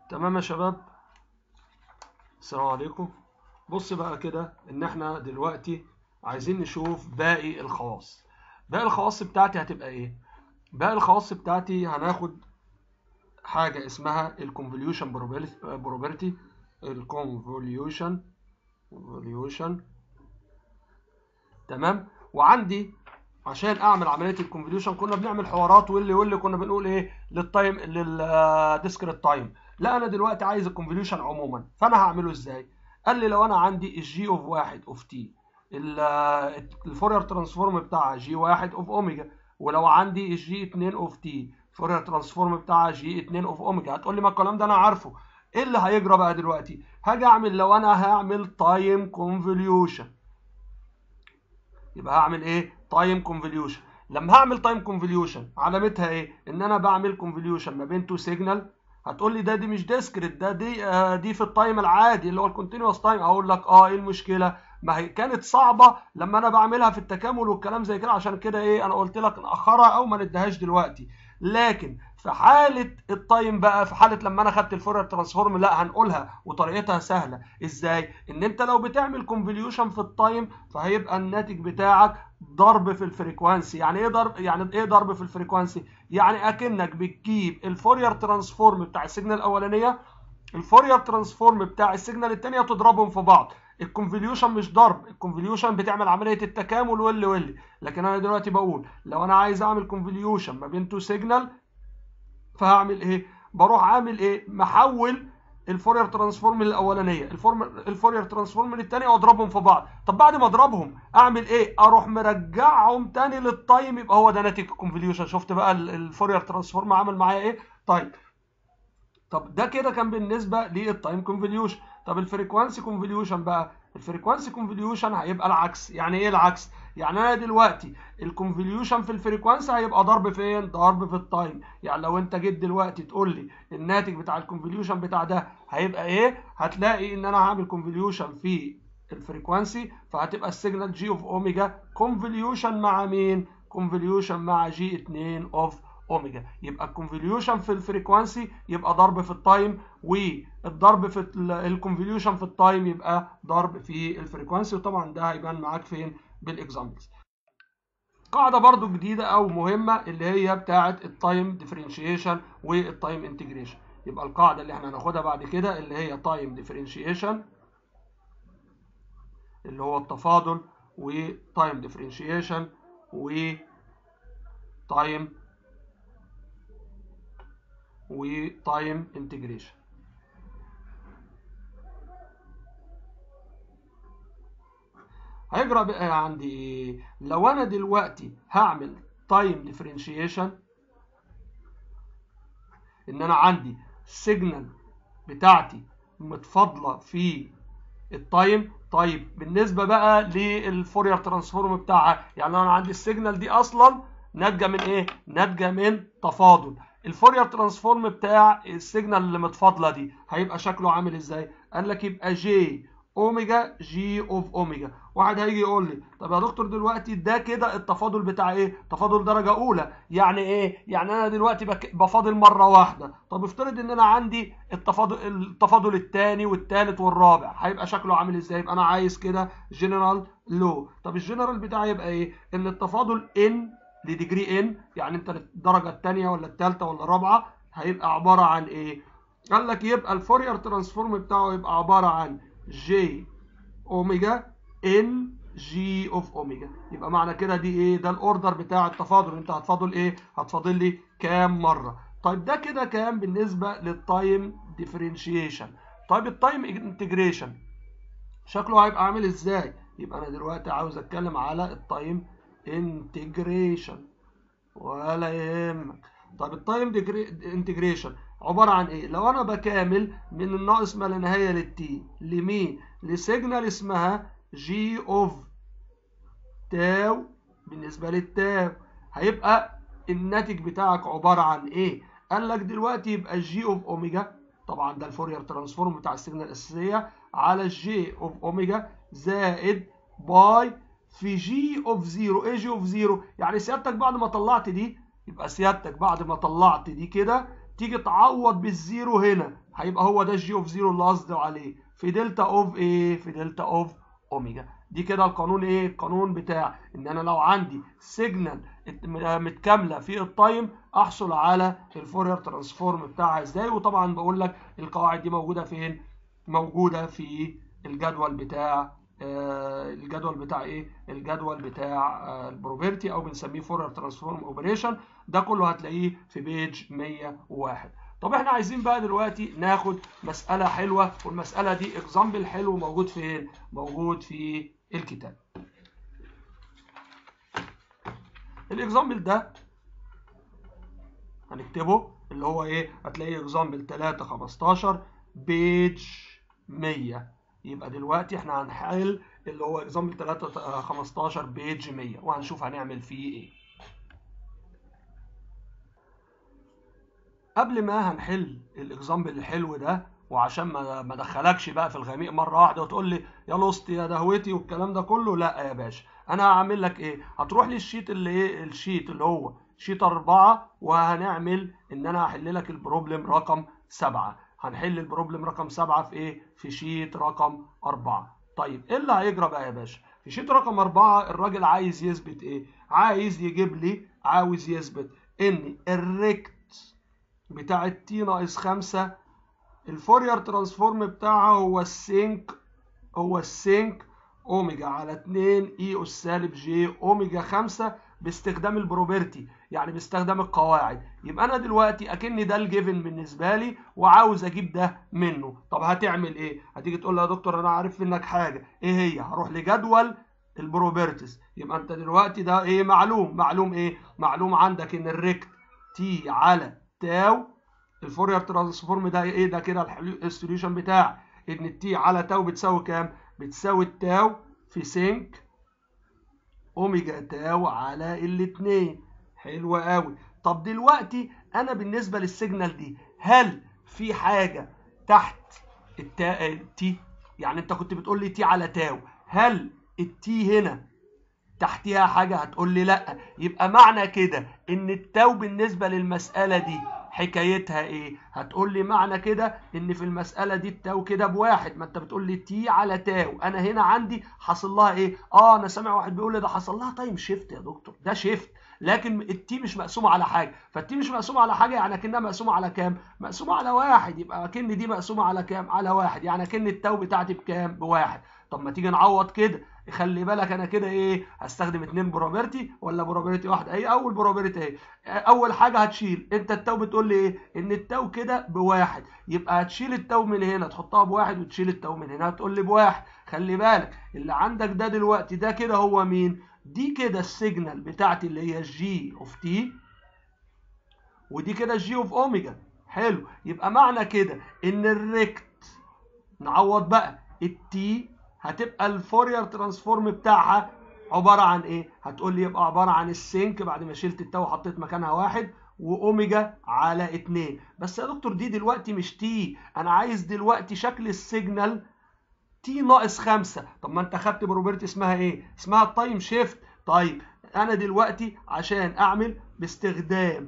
تمام يا شباب السلام عليكم بص بقى كده ان احنا دلوقتي عايزين نشوف باقي الخواص باقي الخواص بتاعتي هتبقى ايه باقي الخواص بتاعتي هناخد حاجة اسمها الكونفوليوشن بروبرتي الكونفوليوشن convolution تمام وعندي عشان اعمل عمليه الكونفوليوشن كنا بنعمل حوارات واللي واللي كنا بنقول ايه للتايم للديسكريت تايم لا انا دلوقتي عايز الكونفوليوشن عموما فانا هعمله ازاي قال لي لو انا عندي الجي اوف واحد اوف تي الفورير ترانسفورم بتاعها جي واحد اوف اوميجا ولو عندي الجي 2 اوف تي فورير ترانسفورم بتاعها جي 2 اوف اوميجا هتقول لي ما الكلام ده انا عارفه ايه اللي هيجرى بقى دلوقتي هاجي اعمل لو انا هعمل تايم كونفوليوشن يبقى هعمل ايه تايم كونفوليوشن لما هعمل تايم كونفوليوشن علامتها ايه ان انا بعمل كونفوليوشن ما بين تو سيجنال هتقول لي ده دي مش ديسكريت ده دي آه دي في التايم العادي اللي هو الكونتينوس تايم اقول لك اه ايه المشكله ما هي كانت صعبه لما انا بعملها في التكامل والكلام زي كده عشان كده ايه انا قلت لك ناخرها او ما نديهاش دلوقتي لكن في حاله التايم بقى في حاله لما انا خدت الفورير ترانسفورم لا هنقولها وطريقتها سهله ازاي ان انت لو بتعمل كونفوليوشن في التايم فهيبقى الناتج بتاعك ضرب في الفريكوانسي يعني ايه ضرب يعني ايه ضرب في الفريكوانسي يعني اكنك بتجيب الفورير ترانسفورم بتاع السيجنال الاولانيه الفورير ترانسفورم بتاع السيجنال الثانيه تضربهم في بعض الكونفوليوشن مش ضرب الكونفوليوشن بتعمل عمليه التكامل واللي واللي لكن انا دلوقتي بقول لو انا عايز اعمل كونفوليوشن ما بين تو سيجنال فهعمل ايه بروح عامل ايه محول الفورير ترانسفورم الاولانيه الفورير ترانسفورم الثانيه واضربهم في بعض طب بعد ما اضربهم اعمل ايه اروح مرجعهم تاني للتايم يبقى هو ده ناتج الكونفوليوشن شفت بقى الفورير ترانسفورم عمل معايا ايه طيب طب ده كده كان بالنسبه للتايم كونفوليوشن طب الفريكوانسي كونفوليوشن بقى الفريكوانسي كونفوليوشن هيبقى العكس يعني ايه العكس يعني انا دلوقتي الكونفوليوشن في الفريكوانسي هيبقى ضرب فين ضرب في التايم يعني لو انت جيت دلوقتي تقول لي الناتج بتاع الكونفوليوشن بتاع ده هيبقى ايه هتلاقي ان انا هعمل كونفوليوشن في الفريكوانسي فهتبقى السيجنال جي اوف اوميجا كونفوليوشن مع مين كونفوليوشن مع جي 2 اوف اوميجا يبقى الكونفوليوشن في الفريكوانسي يبقى ضرب في التايم والضرب في الكونفوليوشن في التايم يبقى ضرب في الفريكوانسي وطبعا ده هيبان معاك فين بالاكزامبلز قاعده برضو جديده او مهمه اللي هي بتاعه التايم ديفرنشيشن والتايم انتجريشن يبقى القاعده اللي احنا هناخدها بعد كده اللي هي تايم ديفرنشيشن اللي هو التفاضل وتايم ديفرنشيشن وتايم وتايم انتجريشن هيجرى بقى عندي ايه لو انا دلوقتي هعمل تايم ديفرنشيشن ان انا عندي سيجنال بتاعتي متفاضله في التايم طيب بالنسبه بقى للفورير ترانسفورم بتاعها يعني انا عندي السيجنال دي اصلا ناتجه من ايه ناتجه من تفاضل الفورير ترانسفورم بتاع السيجنال اللي متفاضله دي هيبقى شكله عامل ازاي قال لك يبقى جي اوميجا جي اوف اوميجا واحد هيجي يقول لي طب يا دكتور دلوقتي ده كده التفاضل بتاع ايه تفاضل درجه اولى يعني ايه يعني انا دلوقتي بفاضل مره واحده طب افترض ان انا عندي التفاضل التفاضل الثاني والثالث والرابع هيبقى شكله عامل ازاي يبقى انا عايز كده جنرال لو طب الجنرال بتاعي يبقى ايه ان التفاضل ان لديجري ان يعني انت الدرجه الثانيه ولا الثالثه ولا الرابعه هيبقى عباره عن ايه قال لك يبقى الفورير ترانسفورم بتاعه يبقى عباره عن جي اوميجا ان جي اوف اوميجا يبقى معنى كده دي ايه ده الاوردر بتاع التفاضل انت هتفاضل ايه هتفاضل لي كام مره طيب ده كده كام بالنسبه للتايم ديفرنشيشن طيب التايم انتجريشن شكله هيبقى عامل ازاي يبقى انا دلوقتي عاوز اتكلم على التايم انتجريشن ولا يهمك طب التايم انتجريشن عباره عن ايه لو انا بكامل من الناقص ما لا نهايه للتي لمين لسيجنال اسمها جي اوف تاو بالنسبه للتاو هيبقى الناتج بتاعك عباره عن ايه قال لك دلوقتي يبقى جي اوف اوميجا طبعا ده الفورير ترانسفورم بتاع السيجنال الاساسيه على الجي اوف اوميجا زائد باي في جي اوف زيرو ايه جي اوف زيرو يعني سيادتك بعد ما طلعت دي يبقى سيادتك بعد ما طلعت دي كده تيجي تعوض بالزيرو هنا هيبقى هو ده الجي اوف زيرو اللي قصدي عليه في دلتا اوف ايه في دلتا اوف اوميجا دي كده القانون ايه القانون بتاع ان انا لو عندي سيجنال متكامله في التايم احصل على الفورير ترانسفورم بتاعها ازاي وطبعا بقول لك القواعد دي موجوده فين موجوده في الجدول بتاع آه الجدول بتاع ايه الجدول بتاع آه البروبرتي او بنسميه فورير ترانسفورم اوبريشن ده كله هتلاقيه في بيج 101 طب احنا عايزين بقى دلوقتي ناخد مسألة حلوة والمسألة دي اكزامبل حلو موجود فين موجود في الكتاب الاكزامبل ده هنكتبه اللي هو ايه هتلاقيه اكزامبل 3 15 بيج 100 يبقى دلوقتي احنا هنحل اللي هو اكزامبل 3 15 بيج 100 وهنشوف هنعمل فيه ايه قبل ما هنحل الاكزامبل الحلو ده وعشان ما ما ادخلكش بقى في الغميق مره واحده وتقول لي يا لوست يا دهوتي والكلام ده كله لا يا باشا انا هعمل لك ايه هتروح للشيت اللي ايه الشيت اللي هو شيت أربعة وهنعمل ان انا هحل لك البروبلم رقم سبعة هنحل البروبلم رقم سبعة في ايه في شيت رقم أربعة طيب ايه اللي هيجرى بقى يا باشا في شيت رقم أربعة الراجل عايز يثبت ايه عايز يجيب لي عاوز يثبت ان الريكت بتاع التي ناقص خمسة الفورير ترانسفورم بتاعها هو السينك هو السينك اوميجا على 2 اي اس سالب جي اوميجا 5 باستخدام البروبرتي يعني باستخدام القواعد يبقى انا دلوقتي اكن ده الجيفن بالنسبه لي وعاوز اجيب ده منه طب هتعمل ايه هتيجي تقول لي يا دكتور انا عارف منك حاجه ايه هي هروح لجدول البروبرتيز يبقى انت دلوقتي ده ايه معلوم معلوم ايه معلوم عندك ان الريكت تي على تاو الفورير ترانسفورم ده ايه ده كده السوليوشن بتاع ان التي على تاو بتساوي كام بتساوي التاو في سينك اوميجا تاو على الاتنين حلو قوي طب دلوقتي انا بالنسبه للسيجنال دي هل في حاجه تحت التا... التي يعني انت كنت بتقول لي تي على تاو هل التي هنا تحتيها حاجه هتقول لي لا يبقى معنى كده ان التاو بالنسبه للمساله دي حكايتها ايه هتقول لي معنى كده ان في المساله دي التاو كده بواحد ما انت بتقول لي تي على تاو انا هنا عندي حاصل لها ايه اه انا سامع واحد بيقول لي ده حصل لها تايم شيفت يا دكتور ده شيفت لكن التي مش مقسومه على حاجه فالتي مش مقسومه على حاجه يعني كانها مقسومه على كام مقسومه على واحد يبقى كن دي مقسومه على كام على واحد يعني كن التاو بتاعتي بكام بواحد طب ما تيجي نعوض كده خلي بالك انا كده ايه هستخدم اتنين بروبرتي ولا بروبرتي واحده اهي اول بروبرتي اهي اول حاجه هتشيل انت التاو بتقول لي ايه ان التاو كده بواحد يبقى هتشيل التاو من هنا تحطها بواحد وتشيل التاو من هنا هتقول لي بواحد خلي بالك اللي عندك ده دلوقتي ده كده هو مين دي كده السيجنال بتاعتي اللي هي الجي اوف تي ودي كده الجي اوف اوميجا حلو يبقى معنى كده ان الريكت نعوض بقى التي هتبقى الفورير ترانسفورم بتاعها عباره عن ايه هتقول لي يبقى عباره عن السينك بعد ما شلت التاو وحطيت مكانها واحد واوميجا على اتنين بس يا دكتور دي دلوقتي مش تي انا عايز دلوقتي شكل السيجنال تي ناقص خمسة طب ما انت خدت بروبرتي اسمها ايه اسمها التايم شيفت طيب انا دلوقتي عشان اعمل باستخدام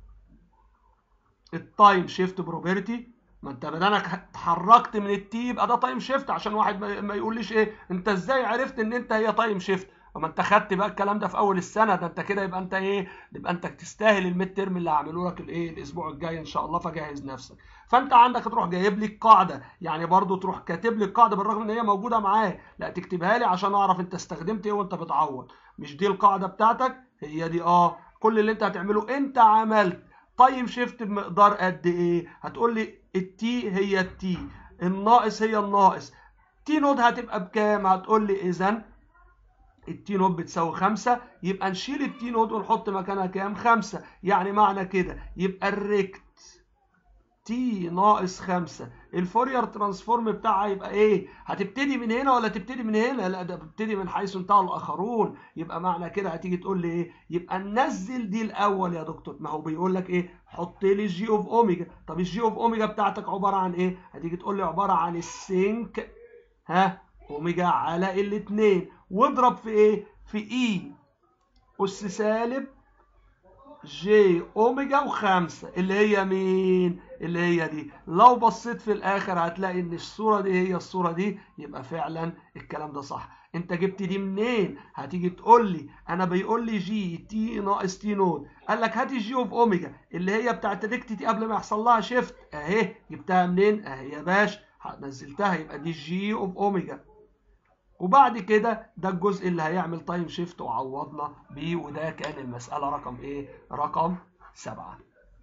التايم شيفت بروبرتي ما انت بدل انا اتحركت من التي يبقى ده تايم شيفت عشان واحد ما يقوليش ايه انت ازاي عرفت ان انت هي تايم شيفت اما انت خدت بقى الكلام ده في اول السنه ده انت كده يبقى انت ايه يبقى انت تستاهل الميد ترم اللي هعمله لك الايه الاسبوع الجاي ان شاء الله فجهز نفسك فانت عندك تروح جايب لي القاعده يعني برضو تروح كاتب لي القاعده بالرغم ان هي موجوده معايا لا تكتبها لي عشان اعرف انت استخدمت ايه وانت بتعوض مش دي القاعده بتاعتك هي دي اه كل اللي انت هتعمله انت عملت تايم شيفت بمقدار قد ايه هتقول لي التي هي التي الناقص هي الناقص تي نود هتبقى بكام هتقول لي اذا التي نود بتساوي خمسة يبقى نشيل التي نود ونحط مكانها كام خمسة يعني معنى كده يبقى الريكت تي ناقص خمسة الفورير ترانسفورم بتاعها يبقى ايه هتبتدي من هنا ولا تبتدي من هنا لا ده بتبتدي من حيث انتهى الاخرون يبقى معنى كده هتيجي تقول لي ايه يبقى ننزل دي الاول يا دكتور ما هو بيقول لك ايه حط لي الجي اوف اوميجا طب الجي اوف اوميجا بتاعتك عباره عن ايه هتيجي تقول لي عباره عن السينك ها اوميجا على الاثنين واضرب في ايه في اي اس سالب جي اوميجا وخمسة اللي هي مين اللي هي دي لو بصيت في الاخر هتلاقي ان الصورة دي هي الصورة دي يبقى فعلا الكلام ده صح انت جبت دي منين هتيجي تقول لي انا بيقول لي جي تي ناقص تي نود قال لك هات الجي اوف اوميجا اللي هي بتاعت الريكت تي قبل ما يحصل لها شيفت اهي جبتها منين اهي يا باشا نزلتها يبقى دي جي اوف اوميجا وبعد كده ده الجزء اللي هيعمل تايم شيفت وعوضنا بيه وده كان المسألة رقم ايه رقم سبعة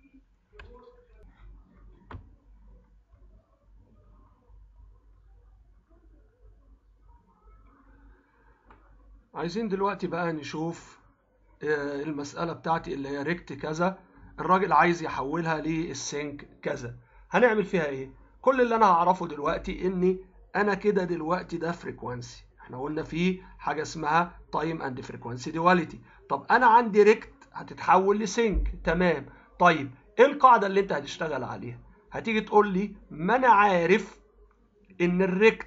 عايزين دلوقتي بقى نشوف المسألة بتاعتي اللي هي ريكت كذا الراجل عايز يحولها للسينك كذا هنعمل فيها ايه كل اللي انا هعرفه دلوقتي اني انا كده دلوقتي ده فريكوانسي احنا قلنا في حاجه اسمها تايم اند فريكوانسي دواليتي طب انا عندي ريكت هتتحول لسينك تمام طيب ايه القاعده اللي انت هتشتغل عليها هتيجي تقول لي ما انا عارف ان الريكت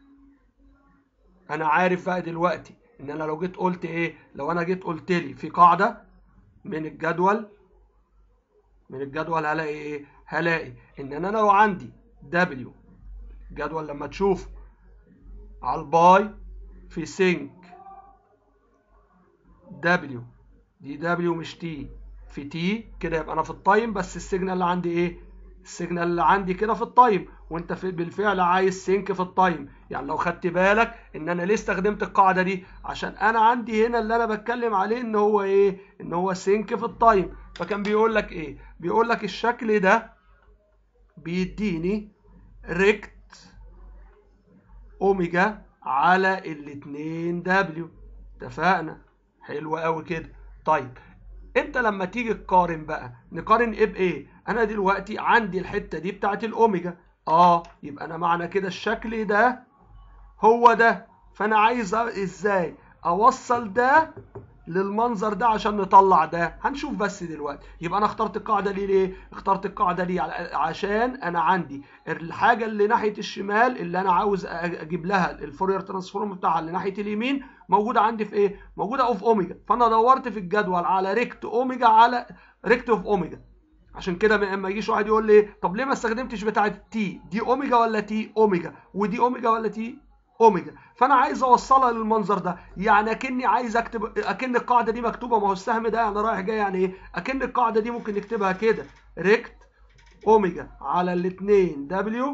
انا عارف بقى دلوقتي ان انا لو جيت قلت ايه لو انا جيت قلت لي في قاعده من الجدول من الجدول هلاقي ايه هلاقي ان انا لو عندي دبليو جدول لما تشوف على الباي في سينك دبليو دي دبليو مش تي في تي كده يبقى انا في التايم بس السيجنال اللي عندي ايه السيجنال اللي عندي كده في التايم وانت في بالفعل عايز سينك في التايم يعني لو خدت بالك ان انا ليه استخدمت القاعده دي عشان انا عندي هنا اللي انا بتكلم عليه ان هو ايه ان هو سينك في التايم فكان بيقول لك ايه بيقول لك الشكل ده بيديني ريكت اوميجا على الاتنين دبليو اتفقنا حلو قوي كده طيب انت لما تيجي تقارن بقى نقارن ايه بايه انا دلوقتي عندي الحته دي بتاعت الاوميجا اه يبقى انا معنى كده الشكل ده هو ده فانا عايز ازاي اوصل ده للمنظر ده عشان نطلع ده هنشوف بس دلوقتي يبقى انا اخترت القاعده دي ليه اخترت القاعده دي عشان انا عندي الحاجه اللي ناحيه الشمال اللي انا عاوز اجيب لها الفورير ترانسفورم بتاعها اللي ناحيه اليمين موجوده عندي في ايه موجوده اوف اوميجا فانا دورت في الجدول على ريكت اوميجا على ريكت اوف اوميجا عشان كده لما يجيش واحد يقول لي طب ليه ما استخدمتش بتاعه تي دي اوميجا ولا تي اوميجا ودي اوميجا ولا تي اوميجا فانا عايز اوصلها للمنظر ده يعني اكني عايز اكتب اكن القاعده دي مكتوبه ما هو السهم ده يعني رايح جاي يعني ايه اكن القاعده دي ممكن نكتبها كده ريكت اوميجا على الاثنين دبليو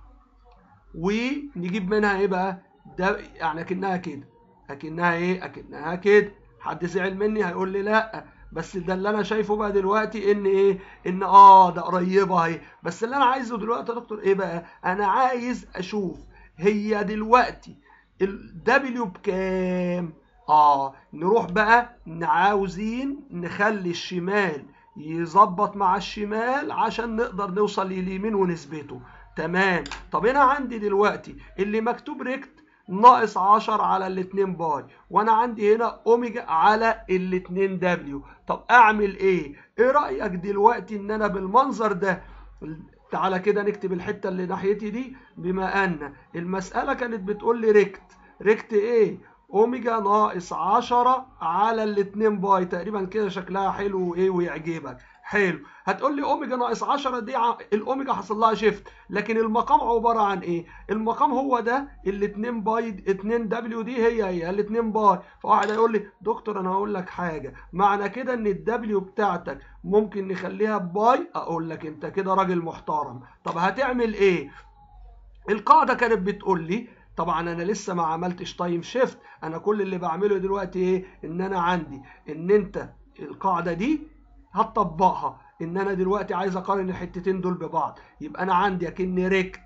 ونجيب منها ايه بقى ده يعني اكنها كده اكنها ايه اكنها كده حد زعل مني هيقول لي لا بس ده اللي انا شايفه بقى دلوقتي ان ايه ان اه ده قريبه اهي بس اللي انا عايزه دلوقتي يا دكتور ايه بقى انا عايز اشوف هي دلوقتي الدبليو بكام اه نروح بقى عاوزين نخلي الشمال يظبط مع الشمال عشان نقدر نوصل لليمين ونثبته تمام طب انا عندي دلوقتي اللي مكتوب ريكت ناقص 10 على الاتنين باي وانا عندي هنا اوميجا على الاتنين دبليو طب اعمل ايه ايه رايك دلوقتي ان انا بالمنظر ده تعالى كده نكتب الحته اللي ناحيتي دي بما ان المساله كانت بتقول لي ريكت ريكت ايه اوميجا ناقص 10 على الاتنين باي تقريبا كده شكلها حلو وايه ويعجبك حلو هتقول لي اوميجا ناقص 10 دي ع... الاوميجا حصل لها شيفت لكن المقام عباره عن ايه المقام هو ده الاتنين باي 2 دبليو دي هي هي الاتنين باي فواحد هيقول لي دكتور انا هقول لك حاجه معنى كده ان الدبليو بتاعتك ممكن نخليها باي اقول لك انت كده راجل محترم طب هتعمل ايه القاعده كانت بتقول لي طبعا انا لسه ما عملتش تايم شيفت انا كل اللي بعمله دلوقتي ايه ان انا عندي ان انت القاعده دي هتطبقها ان انا دلوقتي عايز اقارن الحتتين دول ببعض يبقى انا عندي اكن ريكت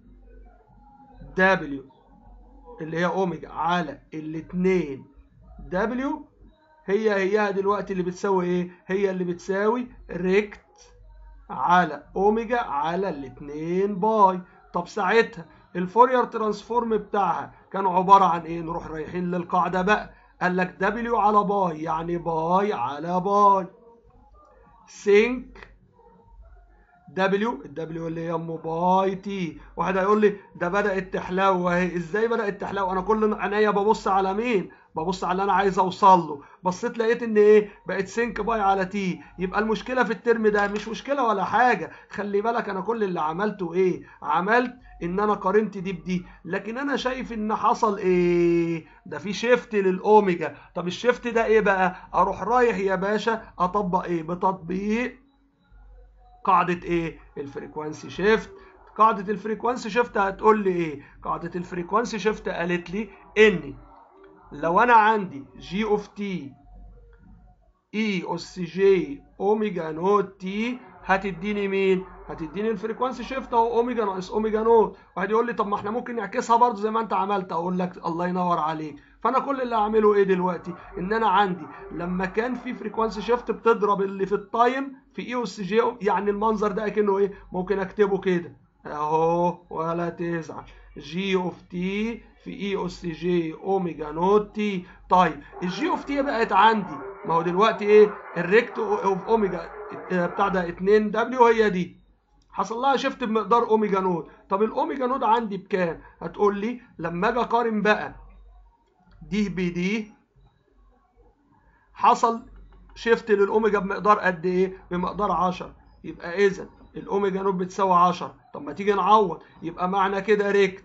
دبليو اللي هي اوميجا على الاتنين دبليو هي هي دلوقتي اللي بتساوي ايه هي اللي بتساوي ريكت على اوميجا على الاتنين باي طب ساعتها الفورير ترانسفورم بتاعها كان عبارة عن ايه نروح رايحين للقاعدة بقى قال لك دبليو على باي يعني باي على باي سينك دبليو الدبليو اللي هي ام باي تي واحد هيقول لي ده بدات تحلو اهي ازاي بدات تحلو انا كل عينيا ببص على مين ببص على اللي انا عايز اوصل له بصيت لقيت ان ايه بقت سينك باي على تي يبقى المشكله في الترم ده مش مشكله ولا حاجه خلي بالك انا كل اللي عملته ايه عملت ان انا قارنت دي بدي لكن انا شايف ان حصل ايه ده في شيفت للاوميجا طب الشيفت ده ايه بقى اروح رايح يا باشا اطبق ايه بتطبيق قاعده ايه الفريكوانسي شيفت قاعده الفريكوانسي شيفت هتقول لي ايه قاعده الفريكوانسي شيفت قالت لي ان لو انا عندي جي اوف تي اي اس جي اوميجا نوت تي هتديني مين هتديني الفريكوانسي شيفت اهو اوميجا ناقص اوميجا نوت واحد يقول لي طب ما احنا ممكن نعكسها برضه زي ما انت عملت اقول لك الله ينور عليك فانا كل اللي هعمله ايه دلوقتي ان انا عندي لما كان في فريكوانسي شيفت بتضرب اللي في التايم في اي اس جي يعني المنظر ده اكنه ايه ممكن اكتبه كده اهو ولا تزعل جي اوف تي في اي اس جي اوميجا نوت تي طيب الجي اوف تي بقت عندي ما هو دلوقتي ايه الريكت اوف اوميجا بتاع ده 2 دبليو هي دي حصل لها شيفت بمقدار اوميجا نوت طب الاوميجا نوت عندي بكام هتقول لي لما اجي اقارن بقى دي بدي حصل شيفت للاوميجا بمقدار قد ايه بمقدار 10 يبقى اذا الاوميجا نوت بتساوي 10 طب ما تيجي نعوض يبقى معنى كده ريكت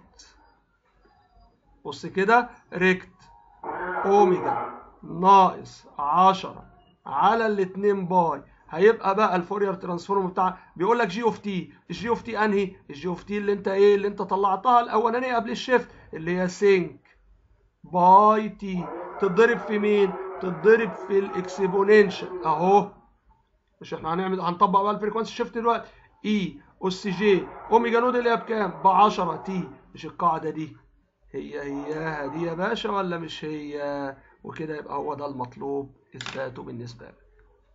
بص كده ريكت اوميجا ناقص 10 على الاتنين باي هيبقى بقى الفورير ترانسفورم بتاع بيقول لك جي اوف تي الجي اوف تي انهي الجي اوف تي اللي انت ايه اللي انت طلعتها الاولانيه قبل الشيفت اللي هي سينك باي تي تتضرب في مين تتضرب في الاكسبوننشال اهو مش احنا هنعمل هنطبق بقى الفريكوانسي شيفت دلوقتي اي اس جي اوميجا نود اللي هي بكام ب 10 تي مش القاعده دي هي هي دي يا باشا ولا مش هي وكده يبقى هو ده المطلوب اثباته بالنسبه لك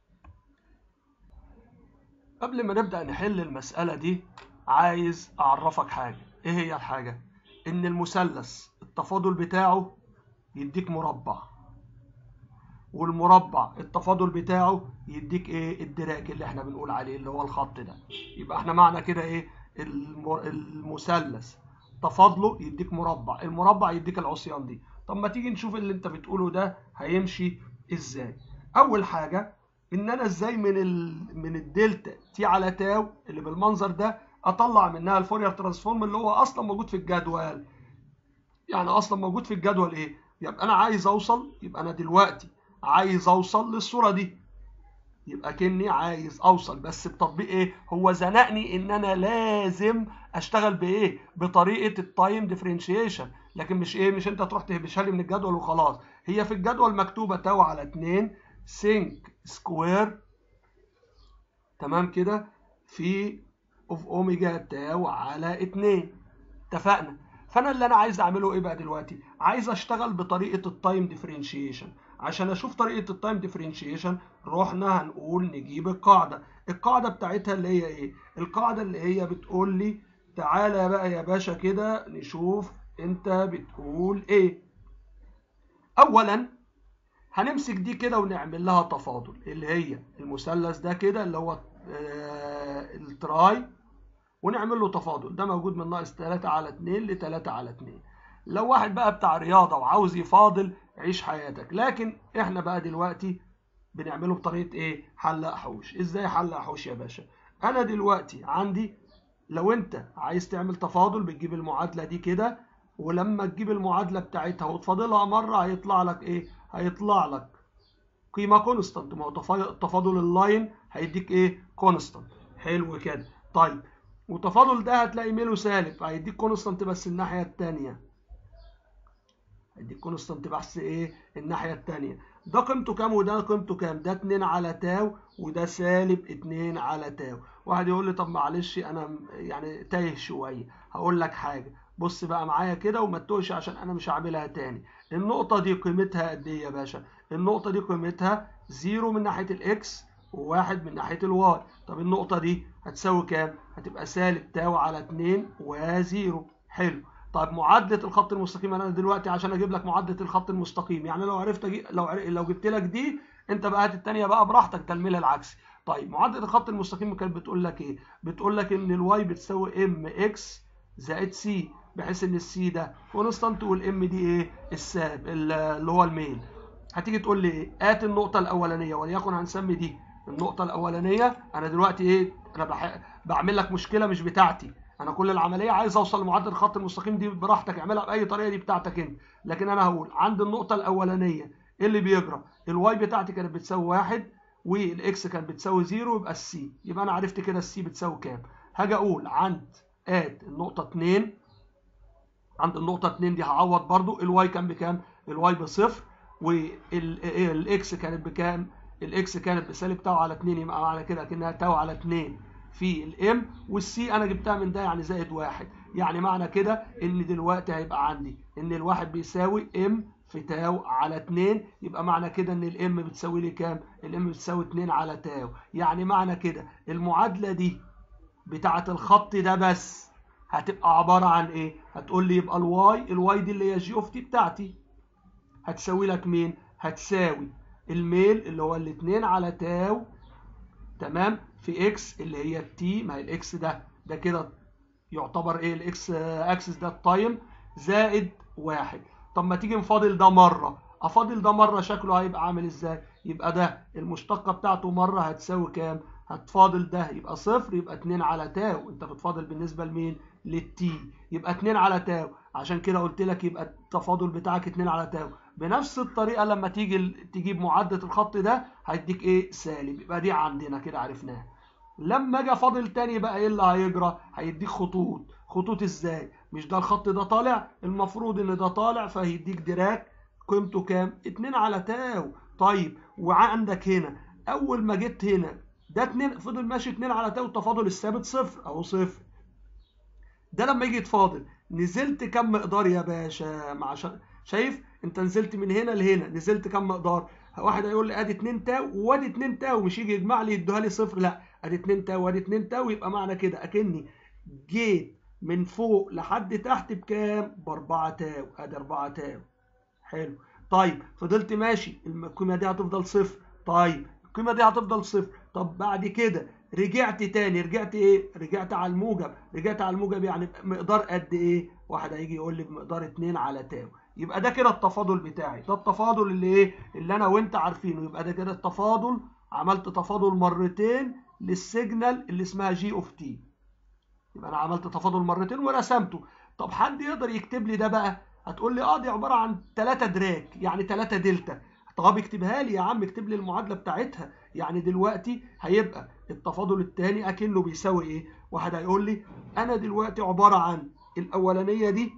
قبل ما نبدا نحل المساله دي عايز اعرفك حاجه ايه هي الحاجه ان المثلث التفاضل بتاعه يديك مربع والمربع التفاضل بتاعه يديك ايه الدراك اللي احنا بنقول عليه اللي هو الخط ده يبقى احنا معنى كده ايه المثلث تفاضله يديك مربع المربع يديك العصيان دي طب ما تيجي نشوف اللي انت بتقوله ده هيمشي ازاي اول حاجه ان انا ازاي من ال... من الدلتا تي على تاو اللي بالمنظر ده اطلع منها الفورير ترانسفورم اللي هو اصلا موجود في الجدول يعني اصلا موجود في الجدول ايه يبقى انا عايز اوصل يبقى انا دلوقتي عايز اوصل للصوره دي يبقى كني عايز اوصل بس بتطبيق ايه هو زنقني ان انا لازم اشتغل بايه بطريقه التايم ديفرنشيشن لكن مش ايه مش انت تروح تهبشها لي من الجدول وخلاص هي في الجدول مكتوبه تاو على 2 سينك سكوير تمام كده في اوف اوميجا تاو على 2 اتفقنا فانا اللي انا عايز اعمله ايه بقى دلوقتي عايز اشتغل بطريقه التايم ديفرنشيشن عشان اشوف طريقه التايم ديفرنشيشن رحنا هنقول نجيب القاعده القاعده بتاعتها اللي هي ايه القاعده اللي هي بتقول لي تعالى بقى يا باشا كده نشوف انت بتقول ايه اولا هنمسك دي كده ونعمل لها تفاضل اللي هي المثلث ده كده اللي هو آه التراي ونعمل له تفاضل ده موجود من ناقص 3 على 2 ل 3 على 2 لو واحد بقى بتاع رياضه وعاوز يفاضل عيش حياتك لكن احنا بقى دلوقتي بنعمله بطريقه ايه حل احوش ازاي حل احوش يا باشا انا دلوقتي عندي لو انت عايز تعمل تفاضل بتجيب المعادله دي كده ولما تجيب المعادله بتاعتها وتفاضلها مره هيطلع لك ايه هيطلع لك قيمه كونستانت ما هو تفاضل اللاين هيديك ايه كونستانت حلو كده طيب وتفاضل ده هتلاقي ميله سالب هيديك كونستانت بس الناحيه الثانيه هيديك كونستانت بس ايه الناحيه الثانيه ده قيمته كام وده قيمته كام ده 2 على تاو وده سالب 2 على تاو واحد يقول لي طب معلش انا يعني تايه شويه هقول لك حاجه بص بقى معايا كده وما تتوهش عشان انا مش هعملها تاني النقطه دي قيمتها قد ايه يا باشا النقطه دي قيمتها 0 من ناحيه الاكس وواحد من ناحيه الواي طب النقطه دي هتساوي كام هتبقى سالب تاو على 2 وزيرو حلو طيب معادله الخط المستقيم انا دلوقتي عشان اجيب لك معادله الخط المستقيم يعني لو عرفت أجي... لو عر... لو جبت لك دي انت بقى هات الثانيه بقى براحتك تلميل العكسي طيب معادله الخط المستقيم كانت بتقول لك ايه بتقول لك ان الواي بتساوي ام اكس زائد سي بحيث ان السي ده كونستانت والام دي ايه السالب اللي هو الميل هتيجي تقول لي ايه هات النقطه الاولانيه وليكن هنسمي دي النقطه الاولانيه انا دلوقتي ايه انا بح... بعمل لك مشكله مش بتاعتي انا كل العمليه عايز اوصل لمعدل الخط المستقيم دي براحتك اعملها باي طريقه دي بتاعتك انت لكن انا هقول عند النقطه الاولانيه ايه اللي بيجرى الواي بتاعتي كانت بتساوي واحد والاكس كانت بتساوي زيرو يبقى السي يبقى انا عرفت كده السي بتساوي كام هاجي اقول عند اد النقطه 2 عند النقطه 2 دي هعوض برضو الواي كان بكام الواي بصفر والاكس كانت بكام الاكس كانت بسالب تاو على 2 يبقى معنى كده كانها تاو على 2 في الام والسي انا جبتها من ده يعني زائد واحد يعني معنى كده ان دلوقتي هيبقى عندي ان الواحد بيساوي ام في تاو على 2 يبقى معنى كده ان الام بتساوي لي كام الام بتساوي 2 على تاو يعني معنى كده المعادله دي بتاعه الخط ده بس هتبقى عباره عن ايه هتقول لي يبقى الواي الواي دي اللي هي جي اوف تي بتاعتي هتساوي لك مين هتساوي الميل اللي هو الاثنين على تاو تمام في اكس اللي هي التي ما هي الاكس ده ده كده يعتبر ايه الاكس اكسس ده التايم زائد واحد طب ما تيجي نفاضل ده مره افاضل ده مره شكله هيبقى عامل ازاي يبقى ده المشتقه بتاعته مره هتساوي كام هتفاضل ده يبقى صفر يبقى 2 على تاو انت بتفاضل بالنسبه لمين للتي يبقى 2 على تاو عشان كده قلت لك يبقى التفاضل بتاعك 2 على تاو بنفس الطريقه لما تيجي تجيب معادله الخط ده هيديك ايه سالب يبقى دي عندنا كده عرفناها لما اجي افاضل تاني بقى ايه اللي هيجرى هيديك خطوط خطوط ازاي مش ده الخط ده طالع المفروض ان ده طالع فهيديك دراك قيمته كام 2 على تاو طيب وعندك هنا اول ما جيت هنا ده 2 فضل ماشي 2 على تاو التفاضل الثابت صفر اهو صفر ده لما يجي يتفاضل نزلت كم مقدار يا باشا مع شايف انت نزلت من هنا لهنا نزلت كم مقدار واحد هيقول لي ادي 2 تاو وادي 2 تاو مش يجي يجمع لي يدوها لي صفر لا ادي 2 تاو وادي 2 تاو يبقى معنى كده اكني جيت من فوق لحد تحت بكام ب 4 تاو ادي 4 تاو حلو طيب فضلت ماشي القيمه دي هتفضل صفر طيب القيمه دي هتفضل صفر طب بعد كده رجعت تاني رجعت ايه رجعت على الموجب رجعت على الموجب يعني مقدار قد ايه واحد هيجي يقول لي بمقدار 2 على تاو يبقى ده كده التفاضل بتاعي ده التفاضل اللي ايه اللي انا وانت عارفينه يبقى ده كده التفاضل عملت تفاضل مرتين للسيجنال اللي اسمها جي اوف تي يبقى انا عملت تفاضل مرتين ورسمته طب حد يقدر يكتب لي ده بقى هتقول لي اه دي عباره عن 3 دراك يعني 3 دلتا طب اكتبها لي يا عم اكتب لي المعادله بتاعتها يعني دلوقتي هيبقى التفاضل الثاني اكنه بيساوي ايه واحد هيقول لي انا دلوقتي عباره عن الاولانيه دي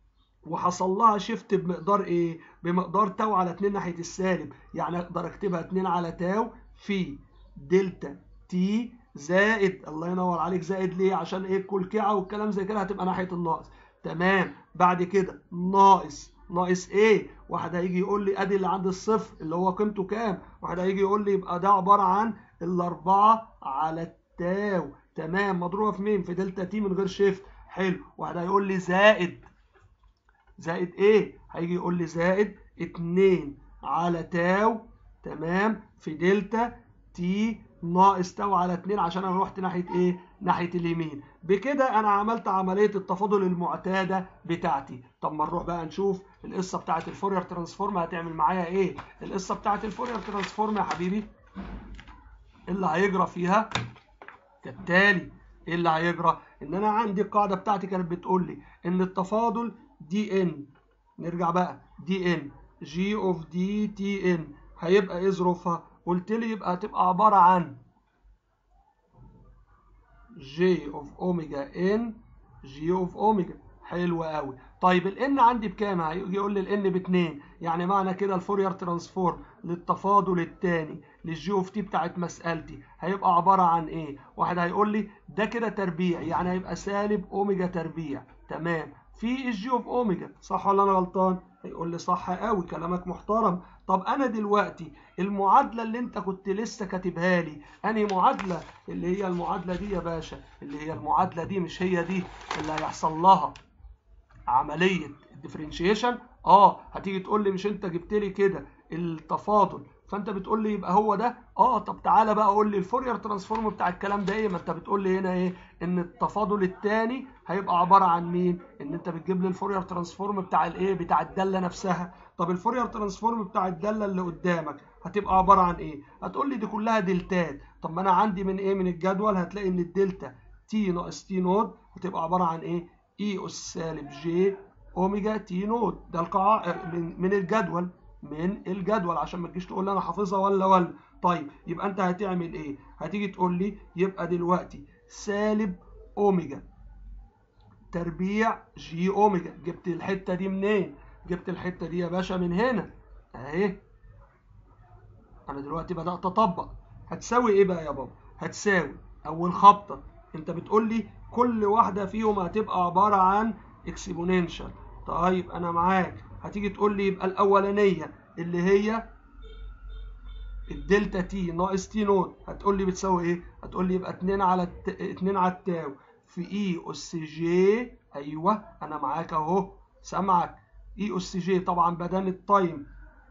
وحصل لها شيفت بمقدار ايه بمقدار تاو على 2 ناحيه السالب يعني اقدر اكتبها 2 على تاو في دلتا تي زائد الله ينور عليك زائد ليه عشان ايه الكلكعه والكلام زي كده هتبقى ناحيه الناقص تمام بعد كده ناقص ناقص ايه واحد هيجي يقول لي ادي اللي عند الصفر اللي هو قيمته كام واحد هيجي يقول لي يبقى ده عباره عن الاربعه على التاو تمام مضروبه في مين في دلتا تي من غير شيفت حلو واحد هيقول لي زائد زائد ايه هيجي يقول لي زائد 2 على تاو تمام في دلتا تي ناقص تاو على 2 عشان انا رحت ناحيه ايه ناحيه اليمين بكده انا عملت عمليه التفاضل المعتاده بتاعتي طب ما نروح بقى نشوف القصه بتاعه الفورير ترانسفورم هتعمل معايا ايه القصه بتاعه الفورير ترانسفورم يا حبيبي اللي هيجرى فيها كالتالي ايه اللي هيجرى ان انا عندي القاعده بتاعتي كانت بتقول لي ان التفاضل دي ان نرجع بقى دي ان جي اوف دي تي ان هيبقى ايه ظروفها قلت لي يبقى هتبقى عباره عن جي اوف اوميجا ان جي اوف اوميجا حلو قوي طيب الان عندي بكام هيجي يقول لي الان باتنين يعني معنى كده الفورير ترانسفورم للتفاضل الثاني للجي اوف تي بتاعت مسالتي هيبقى عباره عن ايه واحد هيقول لي ده كده تربيع يعني هيبقى سالب اوميجا تربيع تمام في الجي اوف اوميجا صح ولا انا غلطان هيقول لي صح قوي كلامك محترم طب انا دلوقتي المعادله اللي انت كنت لسه كاتبها لي انهي معادله اللي هي المعادله دي يا باشا اللي هي المعادله دي مش هي دي اللي هيحصل لها عمليه الديفرنشيشن اه هتيجي تقول لي مش انت جبت لي كده التفاضل فانت بتقول لي يبقى هو ده اه طب تعالى بقى قول لي الفورير ترانسفورم بتاع الكلام ده ايه ما انت بتقول لي هنا ايه ان التفاضل الثاني هيبقى عباره عن مين ان انت بتجيب لي الفورير ترانسفورم بتاع الايه بتاع الداله نفسها طب الفورير ترانسفورم بتاع الداله اللي قدامك هتبقى عباره عن ايه هتقول لي دي كلها دلتات طب ما انا عندي من ايه من الجدول هتلاقي ان الدلتا تي ناقص تي نود هتبقى عباره عن ايه اي اس سالب جي اوميجا تي نود ده القاع من, من الجدول من الجدول عشان ما تجيش تقول لي انا حافظها ولا ولا طيب يبقى انت هتعمل ايه هتيجي تقول لي يبقى دلوقتي سالب اوميجا تربيع جي اوميجا جبت الحته دي منين جبت الحته دي يا باشا من هنا اهي انا دلوقتي بدات اطبق هتساوي ايه بقى يا بابا هتساوي اول خبطه انت بتقول لي كل واحده فيهم هتبقى عباره عن اكسبوننشال طيب انا معاك هتيجي تقول لي يبقى الاولانيه اللي هي الدلتا تي ناقص تي نود هتقول لي بتساوي ايه هتقول لي يبقى 2 على الت... 2 على التاو في اي اس جي ايوه انا معاك اهو سامعك اي اس جي طبعا بدل التايم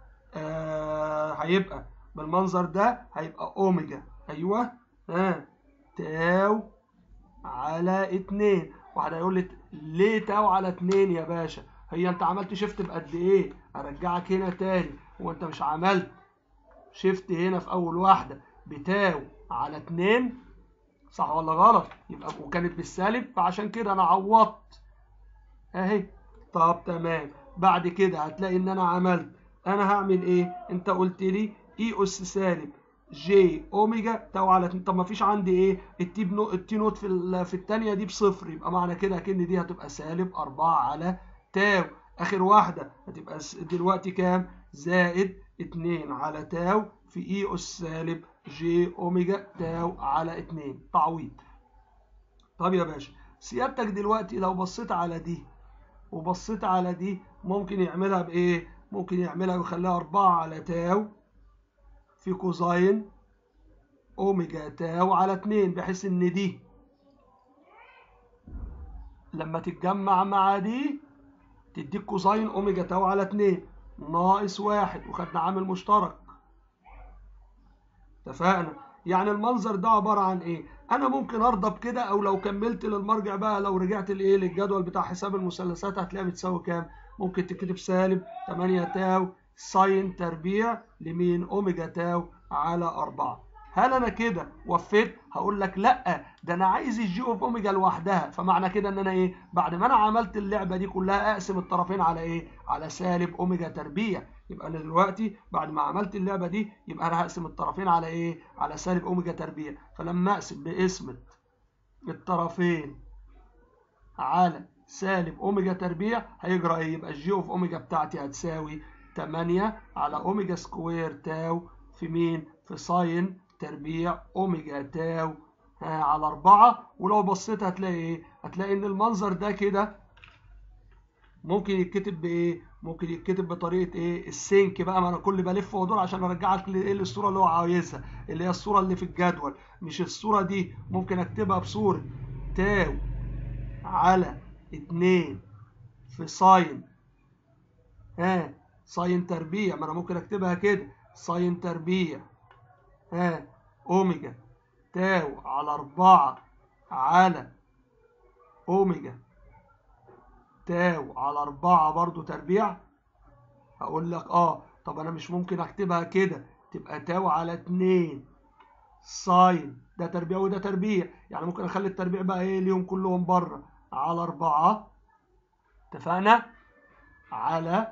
آه هيبقى بالمنظر ده هيبقى اوميجا ايوه ها آه. تاو على 2 واحد هيقول لي ليه تاو على 2 يا باشا هي انت عملت شيفت بقد ايه ارجعك هنا تاني هو انت مش عملت شيفت هنا في اول واحده بتاو على 2 صح ولا غلط يبقى وكانت بالسالب فعشان كده انا عوضت اهي طب تمام بعد كده هتلاقي ان انا عملت انا هعمل ايه انت قلت لي اي اس سالب جي اوميجا تاو على 2 طب ما فيش عندي ايه التي بنو التي نوت في في الثانيه دي بصفر يبقى معنى كده اكن دي هتبقى سالب 4 على تاو اخر واحده هتبقى دلوقتي كام زائد 2 على تاو في اي اس سالب جي اوميجا تاو على 2 تعويض طب يا باشا سيادتك دلوقتي لو بصيت على دي وبصيت على دي ممكن يعملها بايه ممكن يعملها ويخليها 4 على تاو في كوزاين اوميجا تاو على 2 بحيث ان دي لما تتجمع مع دي تديك كوزاين اوميجا تاو على 2 ناقص واحد وخدنا عامل مشترك اتفقنا يعني المنظر ده عبارة عن ايه انا ممكن ارضى بكده او لو كملت للمرجع بقى لو رجعت لايه للجدول بتاع حساب المثلثات هتلاقيها بتساوي كام ممكن تكتب سالب 8 تاو ساين تربيع لمين اوميجا تاو على 4 هل انا كده وفيت هقول لك لا ده انا عايز الجي اوف اوميجا لوحدها فمعنى كده ان انا ايه بعد ما انا عملت اللعبه دي كلها اقسم الطرفين على ايه على سالب اوميجا تربيع يبقى انا دلوقتي بعد ما عملت اللعبه دي يبقى انا هقسم الطرفين على ايه على سالب اوميجا تربيع فلما اقسم بقسمه الطرفين على سالب اوميجا تربيع هيجرى ايه يبقى الجي اوف اوميجا بتاعتي هتساوي 8 على اوميجا سكوير تاو في مين في ساين تربيع اوميجا تاو على 4 ولو بصيت هتلاقي ايه هتلاقي ان المنظر ده كده ممكن يتكتب بايه ممكن يتكتب بطريقه ايه السينك بقى ما انا كل بلف وادور عشان ارجعك لايه للصوره اللي هو عايزها اللي هي الصوره اللي في الجدول مش الصوره دي ممكن اكتبها بصوره تاو على 2 في ساين ها ساين تربيع ما انا ممكن اكتبها كده ساين تربيع ها اوميجا تاو على 4 على اوميجا تاو على 4 برضو تربيع هقول لك اه طب انا مش ممكن اكتبها كده تبقى تاو على 2 ساين ده تربيع وده تربيع يعني ممكن اخلي التربيع بقى ايه ليهم كلهم بره على 4 اتفقنا على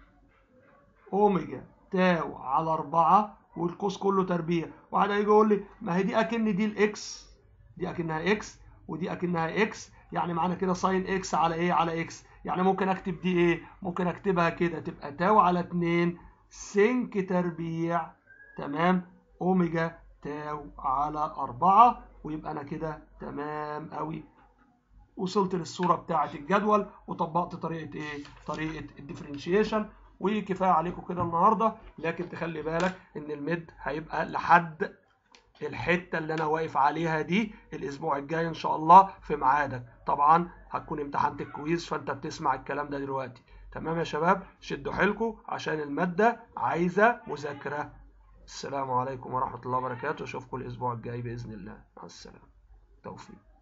اوميجا تاو على 4 والقوس كله تربيع واحد هيجي يقول لي ما هي دي اكن دي الاكس دي اكنها اكس ودي اكنها اكس يعني معنى كده ساين اكس على ايه على اكس يعني ممكن اكتب دي ايه ممكن اكتبها كده تبقى تاو على 2 سنك تربيع تمام اوميجا تاو على 4 ويبقى انا كده تمام قوي وصلت للصوره بتاعه الجدول وطبقت طريقه ايه طريقه الديفرنشيشن وكفايه عليكم كده النهارده لكن تخلي بالك ان المد هيبقى لحد الحته اللي انا واقف عليها دي الاسبوع الجاي ان شاء الله في ميعادك طبعا هتكون امتحانات الكويز فانت بتسمع الكلام ده دلوقتي تمام يا شباب شدوا حيلكم عشان الماده عايزه مذاكره السلام عليكم ورحمة الله وبركاته أشوفكم الأسبوع الجاي بإذن الله مع السلامة توفيق